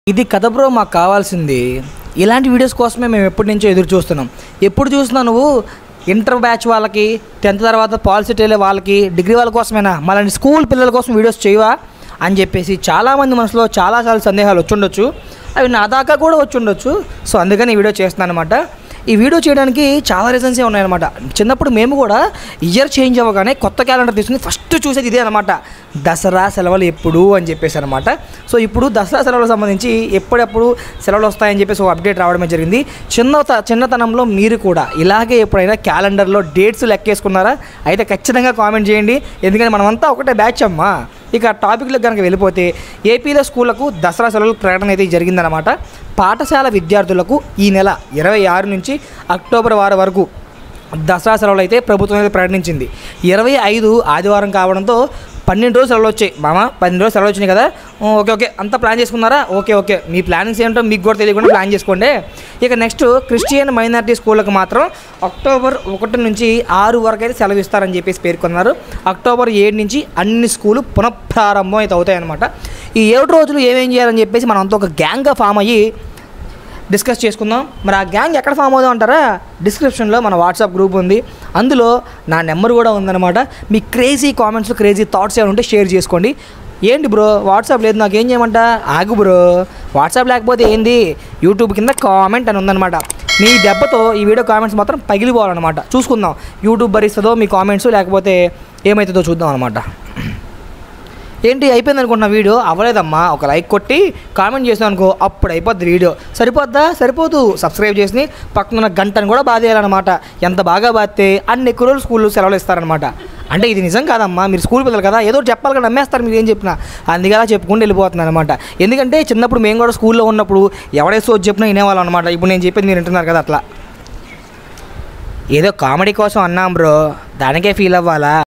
ఇది కథ బ్రో మాకు కావాల్సింది ఇలాంటి వీడియోస్ కోసమే మేము ఎప్పటి నుంచో ఎదురు చూస్తున్నాం ఎప్పుడు చూసినా నువ్వు ఇంటర్ బ్యాచ్ వాళ్ళకి టెన్త్ తర్వాత పాలసీ వెళ్ళే వాళ్ళకి డిగ్రీ వాళ్ళ కోసమేనా మళ్ళీ స్కూల్ పిల్లల కోసం వీడియోస్ చేయవా అని చెప్పేసి చాలామంది మనసులో చాలాసార్లు సందేహాలు వచ్చుండొచ్చు అవి నా దాకా కూడా వచ్చి ఉండొచ్చు సో అందుకని ఈ వీడియో చేస్తున్నాను అనమాట ఈ వీడియో చేయడానికి చాలా రీజన్సే ఉన్నాయన్నమాట చిన్నప్పుడు మేము కూడా ఇయర్ చేంజ్ అవ్వగానే కొత్త క్యాలెండర్ తీసుకుని ఫస్ట్ చూసేది ఇదే అనమాట దసరా సెలవులు ఎప్పుడు అని చెప్పేసి అనమాట సో ఇప్పుడు దసరా సెలవులకు సంబంధించి ఎప్పుడెప్పుడు సెలవులు వస్తాయని చెప్పేసి ఒక అప్డేట్ రావడమే జరిగింది చిన్న చిన్నతనంలో మీరు కూడా ఇలాగే ఎప్పుడైనా క్యాలెండర్లో డేట్స్ లెక్కేసుకున్నారా అయితే ఖచ్చితంగా కామెంట్ చేయండి ఎందుకంటే మనమంతా ఒకటే బ్యాచ్ అమ్మా ఇక టాపిక్లకు కనుక వెళ్ళిపోతే ఏపీలో స్కూళ్లకు దసరా సెలవులు ప్రకటన అయితే జరిగిందనమాట పాఠశాల విద్యార్థులకు ఈ నెల ఇరవై ఆరు నుంచి అక్టోబర్ వారం వరకు దసరా సెలవులు అయితే ప్రభుత్వం అయితే ప్రకటించింది ఇరవై ఐదు ఆదివారం కావడంతో పన్నెండు రోజులు సెలవులు వచ్చాయి మామ పన్నెండు రోజులు సెలవులు వచ్చినాయి కదా ఊ, ఓకే ఓకే అంతా ప్లాన్ చేసుకున్నారా ఓకే ఓకే మీ ప్లానింగ్స్ ఏంటో మీకు కూడా తెలియకుండా ప్లాన్ చేసుకోండి ఇక నెక్స్ట్ క్రిస్టియన్ మైనారిటీ స్కూళ్ళకు మాత్రం అక్టోబర్ ఒకటి నుంచి ఆరు వరకు అయితే సెలవు ఇస్తారని చెప్పేసి పేర్కొన్నారు అక్టోబర్ ఏడు నుంచి అన్ని స్కూలు పునఃప్రారంభం అయితే అవుతాయన్నమాట ఈ ఏడు రోజులు ఏమేం చేయాలని చెప్పేసి మనం అంతా ఒక గ్యాంగ్గా ఫామ్ అయ్యి డిస్కస్ చేసుకుందాం మరి ఆ గ్యాంగ్ ఎక్కడ ఫామ్ అవుదాం అంటారా డిస్క్రిప్షన్లో మన వాట్సాప్ గ్రూప్ ఉంది అందులో నా నెంబర్ కూడా ఉందన్నమాట మీ క్రేజీ కామెంట్స్ క్రేజీ థాట్స్ ఏమైనా ఉంటే షేర్ చేసుకోండి ఏంటి బ్రో వాట్సాప్ లేదు నాకు ఏం చేయమంట ఆగు బ్రో వాట్సాప్ లేకపోతే ఏంది యూట్యూబ్ కింద కామెంట్ అని ఉందన్నమాట మీ దెబ్బతో ఈ వీడియో కామెంట్స్ మాత్రం పగిలిపోవాలన్నమాట చూసుకుందాం యూట్యూబ్ భరిస్తుందో మీ కామెంట్స్ లేకపోతే ఏమవుతుందో చూద్దాం అనమాట ఏంటి అయిపోయింది అనుకుంటున్నా వీడియో అవ్వలేదమ్మా ఒక లైక్ కొట్టి కామెంట్ చేసాను అనుకో అప్పుడు అయిపోద్ది వీడియో సరిపోద్దా సరిపోదు సబ్స్క్రైబ్ చేసి పక్కన గంటను కూడా బాధేయాలన్నమాట ఎంత బాగా బాధితే అన్ని ఎక్కువ రోజులు స్కూల్లో సెలవులు ఇస్తారనమాట అంటే ఇది నిజం కాదమ్మా మీరు స్కూల్ పిల్లలు కదా ఏదో ఒకటి చెప్పాలి కదా నమ్మేస్తారు మీరు ఏం చెప్పినా అందుకే అలా చెప్పుకుంటూ వెళ్ళిపోతున్నాను అనమాట ఎందుకంటే చిన్నప్పుడు మేము కూడా స్కూల్లో ఉన్నప్పుడు ఎవడే సోచి చెప్పినా వినేవాళ్ళం అనమాట ఇప్పుడు నేను చెప్పేది మీరు వింటున్నారు కదా అట్లా ఏదో కామెడీ కోసం అన్నాం బ్రో దానికే ఫీల్ అవ్వాలా